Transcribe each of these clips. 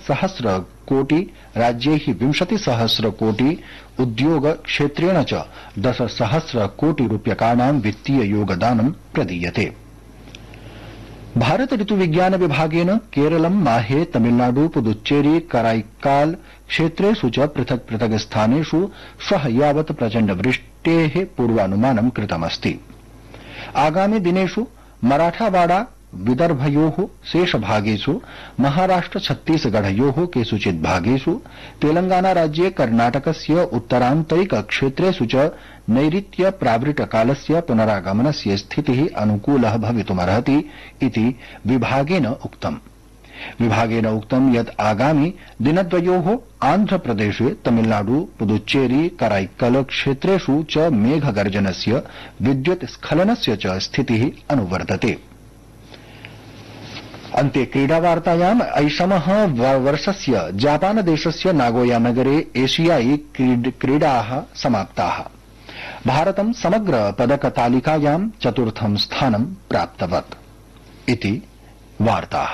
सहस्र कोटि राज्यैः विंशति सहस्र कोटि उद्योग क्षेत्रेण च दश सहस्र कोटि रूप्यकाणां वित्तीय योगदानं प्रदीयते भारत ऋतुविज्ञान विभागेन केरलं माहे तमिलनाडु पुदुच्चेरी कराईकाल क्षेत्रेषु च पृथक् पृथक् स्थानेषु श्वः यावत् प्रचण्ड वृष्टेः पूर्वानुमानं कृतमस्ति आगामि दिनेषु मराठावाड़ा विदर्भयोः शेषभागेषु महाराष्ट्र छत्तीसगढयोः केषुचित् भागेषु तेलंगाना राज्ये कर्णाटकस्य उत्तरान्तरिक क्षेत्रेषु च नैऋत्य प्रावृटकालस्य पुनरागमनस्य स्थितिः अनुकूलः भवितुमर्हति इति विभागेन उक्तम् विभागेन उक्तं यत् आगामि दिनद्वयोः आन्ध्रप्रदेशे तमिलनाडु पुदुच्चेरी कराईक्कल क्षेत्रेषु च मेघगर्जनस्य विद्युत् स्खलनस्य च स्थितिः अनुवर्तते अन्ते क्रीडावार्तायाम् ऐषमः वर्षस्य जापानदेशस्य नागोया नगरे एशियाई क्रीडाः समाप्ताः भारतं समग्र पदकतालिकायां चतुर्थं स्थानं प्राप्तवत् इति वार्ताः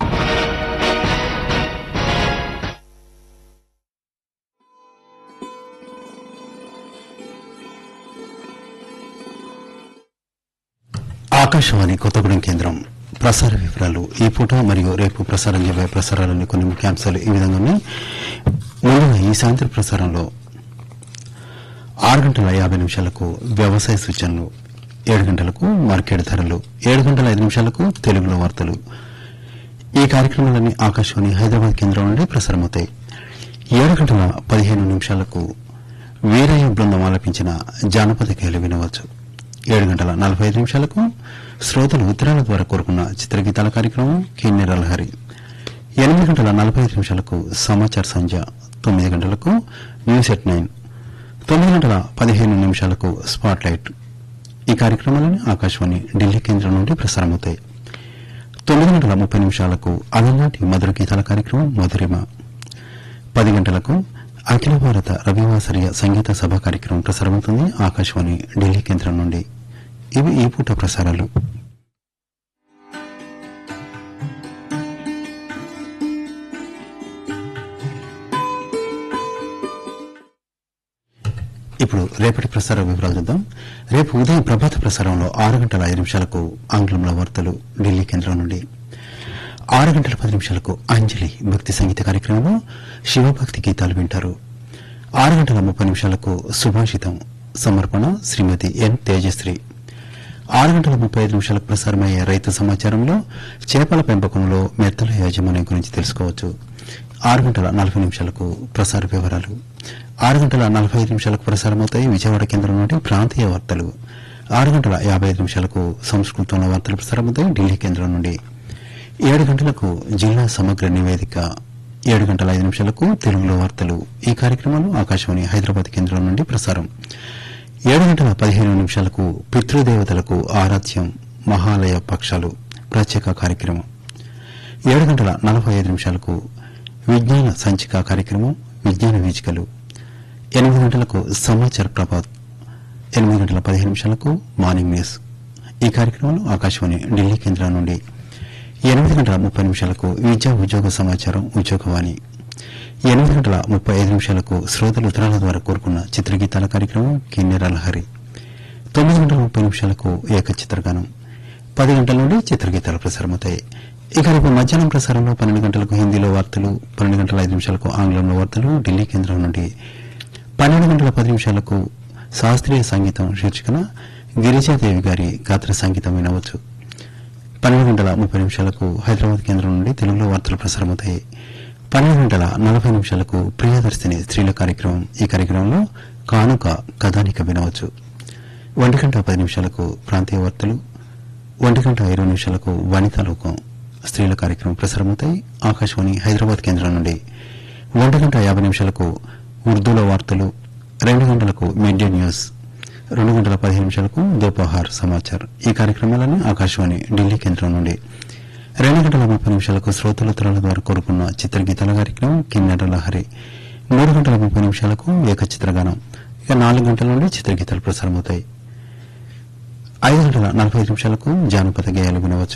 ఆకాశవాణి కొత్తగూడెం కేంద్రం ప్రసార వివరాలు ఈ పూట మరియు రేపు ప్రసారం చేయబోయే ప్రసారాలని కొన్ని ముఖ్యాంశాలు ఈ విధంగా ఉన్నాయి ముందుగా ఈ సాయంత్రం ప్రసారంలో ఆరు గంటల యాభై నిమిషాలకు వ్యవసాయ సూచనలు ఏడు గంటలకు మార్కెట్ ధరలు ఏడు గంటల ఐదు నిమిషాలకు తెలుగులో వార్తలు ఈ కార్యక్రమాలన్నీ ఆకాశవాణి హైదరాబాద్ కేంద్రం నుండి ప్రసారమవుతాయి ఏడు గంటల పదిహేను నిమిషాలకు వీరయ్య బృందం ఆలపించిన జానపద గేలు వినవచ్చు ఏడు గంటల నలభై ఐదు నిమిషాలకు శ్రోతలు ఉత్తరాల ద్వారా కోరుకున్న చిత్రగీతాల కార్యక్రమం కిన్నెరల హరి ఎనిమిది గంటల నలభై ఐదు నిమిషాలకు సమాచార సంధ్య తొమ్మిది గంటలకు న్యూస్ ఎట్ నైన్ తొమ్మిది గంటల పదిహేను నిమిషాలకు స్పాట్ లైట్ ఈ కార్యక్రమాలను ఆకాశవాణి ఢిల్లీ కేంద్రం నుండి ప్రసారమవుతాయి తొమ్మిది గంటల ముప్పై నిమిషాలకు అలనాటి మధుర గీతాల కార్యక్రమం మధురిమ పది గంటలకు అఖిల భారత రవివాసర్య సంగీత సభ కార్యక్రమం ప్రసారమవుతుంది ఆకాశవాణి ఢిల్లీ కేంద్రం నుండి ఇవి ఈ పూట ప్రసారాలు ఇప్పుడు రేపటి ప్రసార వివరాలు చూద్దాం రేపు ఉదయం ప్రభాత ప్రసారంలో ఆరు గంటల ఐదు నిమిషాలకు ఆంగ్లంలో వార్తలు ఢిల్లీ కేంద్రం నుండి ఆరు గంటల పది నిమిషాలకు అంజలి భక్తి సంగీత కార్యక్రమంలో శివభక్తి గీతాలు వింటారు ఆరు గంటల ముప్పై నిమిషాలకు సుభాషితం సమర్పణ శ్రీమతి ఎన్ తేజశ్రీ ఆరు గంటల ముప్పై ఐదు నిమిషాలకు ప్రసారమయ్యే రైతు సమాచారంలో చేపల పెంపకంలో మెత్తల యాజమాన్యం గురించి తెలుసుకోవచ్చు ఆరు గంటల నలభై నిమిషాలకు ప్రసార వివరాలు ఆరు గంటల నలభై ఐదు నిమిషాలకు ప్రసారమవుతాయి విజయవాడ కేంద్రం నుండి ప్రాంతీయ వార్తలు ఆరు గంటల యాభై ఐదు నిమిషాలకు సంస్కృతంలో వార్తలు ప్రసారమవుతాయి ఢిల్లీ కేంద్రం నుండి ఏడు గంటలకు జిల్లా సమగ్ర నివేదిక ఏడు గంటల ఐదు నిమిషాలకు తెలుగులో వార్తలు ఈ కార్యక్రమాలు ఆకాశవాణి హైదరాబాద్ కేంద్రం నుండి ప్రసారం ఏడు గంటల పదిహేను నిమిషాలకు పితృదేవతలకు ఆరాధ్యం మహాలయ పక్షాలు ప్రత్యేక కార్యక్రమం ఏడు గంటల నలభై ఐదు నిమిషాలకు విజ్ఞాన సంచిక కార్యక్రమం విజ్ఞాన వీచికలు ఎనిమిది గంటలకు సమాచార ప్రభాత్ ఎనిమిది గంటల పదిహేను నిమిషాలకు మార్నింగ్ న్యూస్ ఈ కార్యక్రమంలో ఆకాశవాణి ఢిల్లీ కేంద్రం నుండి ఎనిమిది గంటల ముప్పై నిమిషాలకు విద్యా ఉద్యోగ సమాచారం ఉద్యోగవాణి ఎనిమిది గంటల ముప్పై ఐదు నిమిషాలకు శ్రోతలు ఉత్తరాల ద్వారా కోరుకున్న చిత్రగీతాల కార్యక్రమం కిన్నెరాల హరి తొమ్మిది గంటల ముప్పై నిమిషాలకు ఏక చిత్రగానం పది గంటల నుండి చిత్రగీతాలు ప్రసారమవుతాయి ఇక రేపు మధ్యాహ్నం ప్రసారంలో పన్నెండు గంటలకు హిందీలో వార్తలు పన్నెండు గంటల ఐదు నిమిషాలకు ఆంగ్లంలో వార్తలు ఢిల్లీ కేంద్రం నుండి పన్నెండు గంటల పది నిమిషాలకు శాస్త్రీయ సంగీతం శీర్షికన గిరిజాదేవి గారి గాత్ర సంగీతం వినవచ్చు పన్నెండు గంటల ముప్పై నిమిషాలకు హైదరాబాద్ కేంద్రం నుండి తెలుగులో వార్తలు ప్రసారమవుతాయి పన్నెండు గంటల నలభై నిమిషాలకు ప్రియదర్శిని స్త్రీల కార్యక్రమం ఈ కార్యక్రమంలో కానుక కథానిక వినవచ్చు ఒంటి గంట పది నిమిషాలకు ప్రాంతీయ వార్తలు ఒంటి గంట ఇరవై నిమిషాలకు వనితాలోకం స్త్రీల కార్యక్రమం ప్రసారమవుతాయి ఆకాశవాణి హైదరాబాద్ కేంద్రం నుండి ఒంటి గంట యాభై నిమిషాలకు ఉర్దూలో వార్తలు రెండు గంటలకు మిడ్ డే న్యూస్ రెండు గంటల పదిహేను నిమిషాలకు దోపహార్ సమాచార్ ఈ కార్యక్రమాలను ఆకాశవాణి ఢిల్లీ కేంద్రం నుండి రెండు గంటల ముప్పై నిమిషాలకు శ్రోతలుత్తరాల ద్వారా కోరుకున్న చిత్రగీతాల కార్యక్రమం కిన్నెర లహరి మూడు గంటల ముప్పై నిమిషాలకు ఏక చిత్రగానం ఇక నాలుగు గంటల నుండి చిత్రగీతాలు ప్రసారమవుతాయి ఐదు గంటల నలభై ఐదు నిమిషాలకు జానపద గేయాలు వినవచ్చు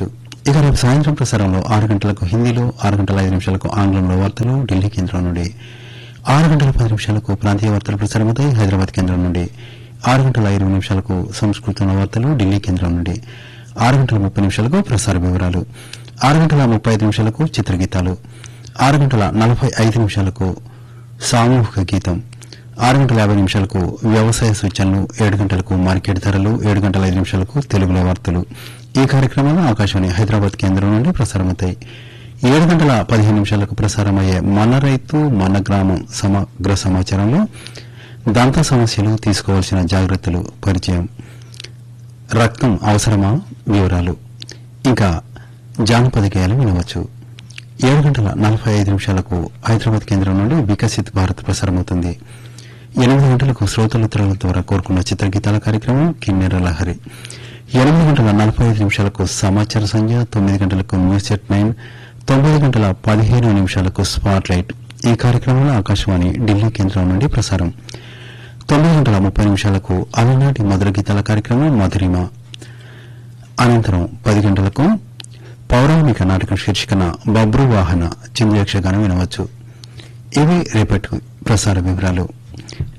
ఇక రేపు సాయంత్రం ప్రసారంలో ఆరు గంటలకు హిందీలో ఆరు గంటల ఐదు నిమిషాలకు ఆంగ్లంలో వార్తలు ఢిల్లీ కేంద్రం నుండి ఆరు గంటల పది నిమిషాలకు ప్రాంతీయ వార్తలు ప్రసారమవుతాయి హైదరాబాద్ కేంద్రం నుండి ఆరు గంటల ఇరవై నిమిషాలకు సంస్కృతంలో వార్తలు ఢిల్లీ కేంద్రం నుండి ఆరు గంటల ముప్పై నిమిషాలకు ప్రసార వివరాలు ఆరు గంటల ముప్పై ఐదు నిమిషాలకు చిత్రగీతాలు ఆరు గంటల నలభై ఐదు నిమిషాలకు సామూహిక గీతం ఆరు గంటల యాభై నిమిషాలకు వ్యవసాయ సూచనలు ఏడు గంటలకు మార్కెట్ ధరలు ఏడు గంటల ఐదు నిమిషాలకు తెలుగులో వార్తలు ఈ కార్యక్రమాలు ఆకాశవాణి హైదరాబాద్ కేంద్రం నుండి ప్రసారమవుతాయి ఏడు గంటల పదిహేను నిమిషాలకు ప్రసారమయ్యే మన రైతు మన గ్రామం సమగ్ర సమాచారంలో దంత సమస్యలు తీసుకోవాల్సిన జాగ్రత్తలు పరిచయం రక్తం అవసరమా వివరాలు ఇంకా జానపద గేయాలు వినవచ్చు ఏడు గంటల నలభై ఐదు నిమిషాలకు హైదరాబాద్ కేంద్రం నుండి వికసిత్ భారత్ ప్రసారమవుతుంది ఎనిమిది గంటలకు శ్రోతలుత్తరాల ద్వారా కోరుకున్న చిత్రగీతాల కార్యక్రమం కిన్నెర లహరి ఎనిమిది గంటల నలభై ఐదు నిమిషాలకు సమాచార సంధ్య తొమ్మిది గంటలకు న్యూస్ ఎట్ నైన్ తొమ్మిది గంటల పదిహేను నిమిషాలకు స్పాట్ లైట్ ఈ కార్యక్రమంలో ఆకాశవాణి ఢిల్లీ కేంద్రం నుండి ప్రసారం తొమ్మిది గంటల ముప్పై నిమిషాలకు అలనాటి మధుర గీతాల కార్యక్రమం మధురిమ అనంతరం పది గంటలకు పౌరాణిక నాటకం శీర్షికన బబ్రు వాహన చిందు యక్షగానం వినవచ్చు ఇవి రేపటి ప్రసార వివరాలు